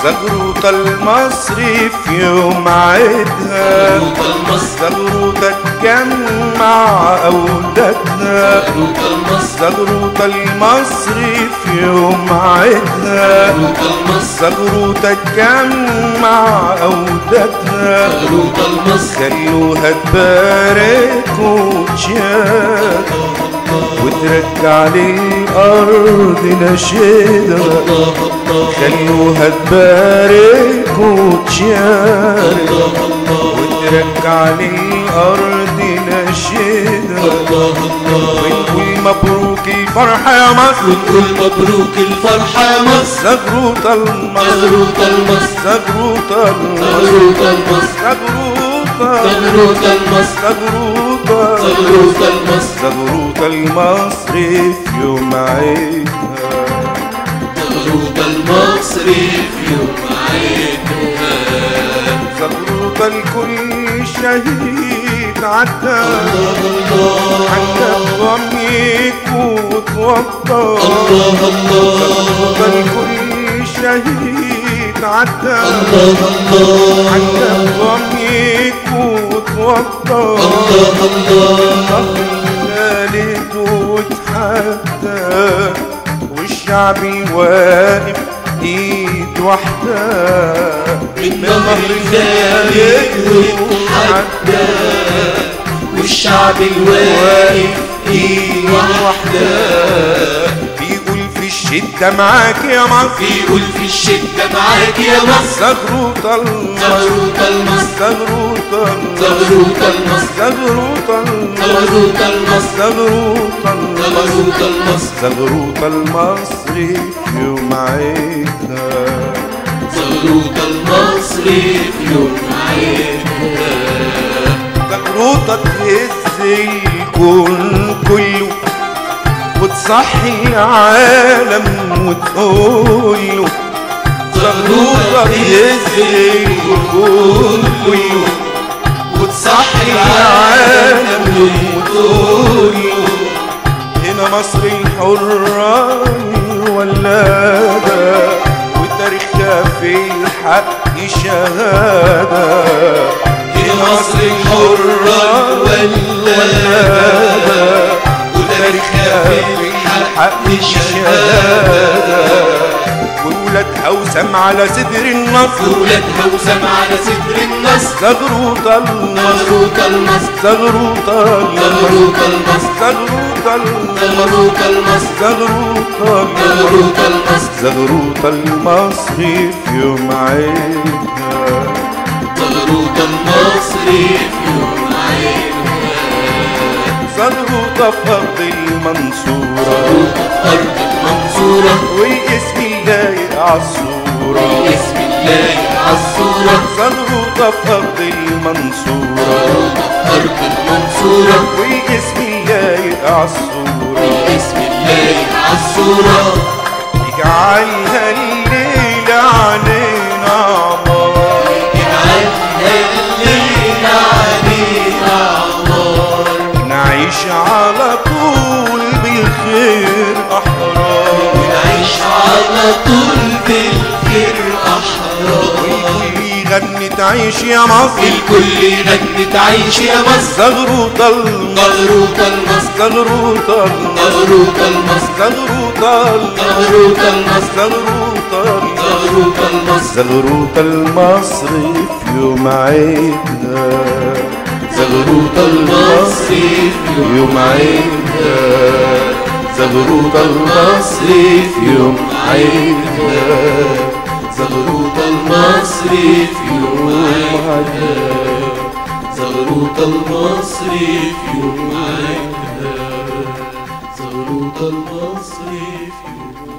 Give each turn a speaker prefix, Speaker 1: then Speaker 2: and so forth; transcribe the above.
Speaker 1: زغروطة المصري في يوم عيدها
Speaker 2: زغروطة المصري
Speaker 1: زغروطة تجمع أولادها
Speaker 2: زغروطة المصري
Speaker 1: زغروطة المصري في يوم عيدها
Speaker 2: زغروطة المصري
Speaker 1: زغروطة تجمع أولادها
Speaker 2: زغروطة المصري
Speaker 1: خلوها تبارك وتشاد وترجع للأرض نشيدها
Speaker 2: الله الله
Speaker 1: خلوها تبارك وتشارك
Speaker 2: الله الله
Speaker 1: وترجع للأرض نشيدها
Speaker 2: الله الله
Speaker 1: ونقول مبروك الفرحة يا مصر
Speaker 2: ونقول مبروك الفرحة يا مصر
Speaker 1: زغروطة المصر
Speaker 2: زغروطة المصر
Speaker 1: زغروطة المصر
Speaker 2: زغروطة المصر
Speaker 1: زغروطة
Speaker 2: زغروطة المصر
Speaker 1: زغروطة
Speaker 2: زغروطة المصر
Speaker 1: زغروطة المصري في يوم عيدها
Speaker 2: زغروطة المصري في يوم عيدها
Speaker 1: زغروطة لكل شهيد عدى
Speaker 2: الله
Speaker 1: عدى بضميك وتوضى
Speaker 2: الله الله
Speaker 1: زغروطة لكل شهيد عدى
Speaker 2: الله الله
Speaker 1: عدى بضميك وتوضى
Speaker 2: الله الله
Speaker 1: خلالت وتحدى والشعب واقف ايد واحدة
Speaker 2: من نهر خالد وتحدى والشعب الواقف ايد واحدة
Speaker 1: بيقول في الشدة معاك يا مصر
Speaker 2: بيقول في الشدة معاك يا مصر
Speaker 1: زغروطة المصر
Speaker 2: زغروطة المصر
Speaker 1: زغروطة المصر
Speaker 2: زغروطة المصر
Speaker 1: زغروطة المصر
Speaker 2: زغروطة المصر
Speaker 1: زغروطة المصر
Speaker 2: زغروطة المصر
Speaker 1: زغروطة المصري في يوم عيدها
Speaker 2: زغروطة المصري في يوم عيدها
Speaker 1: زغروطة تهز الكون كله وتصحي العالم وتقوله زغروطة تهز الكون كله وتصحي العالم وتقوله هنا مصر الحرة الولادة وتاريخها في الحق شهادة
Speaker 2: هنا مصر الحرة الولادة وتاريخها في الحق شهادة
Speaker 1: وولادها وسام على صدر النصر
Speaker 2: ولادها وسام على صدر النصر
Speaker 1: زغروطة النصر
Speaker 2: زغروطة المصر
Speaker 1: زغروطة النصر
Speaker 2: زغروطة المصر
Speaker 1: زغروطة
Speaker 2: زغروطة
Speaker 1: النصر
Speaker 2: المصر
Speaker 1: زغروطة
Speaker 2: زغروطة
Speaker 1: النصر
Speaker 2: المصر
Speaker 1: زغروطة المصري في يوم عيدها
Speaker 2: زغروطة المصري في يوم عيدها
Speaker 1: زغروطة في أرض المنصورة
Speaker 2: زغروطة في أرض المنصورة
Speaker 1: والاسم لايق عالصورة
Speaker 2: بسم الله عالصورة
Speaker 1: زغروطة في أرض المنصورة
Speaker 2: زغروطة في أرض المنصورة
Speaker 1: والاسم لايق عالصورة
Speaker 2: بسم الله عالصورة
Speaker 1: يجعلها الليلة علينا عمار
Speaker 2: اجعلها الليلة علينا عمار
Speaker 1: نعيش على طول بالخير أحرار
Speaker 2: ونعيش على طول بالخير أحرار
Speaker 1: والكل يغني تعيش يا مصر
Speaker 2: الكل يغني تعيش يا مصر
Speaker 1: زغروطة المصر
Speaker 2: زغروطة المصر
Speaker 1: زغروطة المصر
Speaker 2: زغروطة المصر
Speaker 1: زغروطة المصر
Speaker 2: زغروطة المصر
Speaker 1: زغروطة المصر
Speaker 2: زغروطة المصر
Speaker 1: زغروطة المصري في يوم عيدها
Speaker 2: زغروطة المصري في
Speaker 1: يوم عيدها زغروطة المصري في يوم عيدها
Speaker 2: زغروطة المصري في يوم عيدها زغروطة المصري في يوم عيدها زغروطة المصري في يوم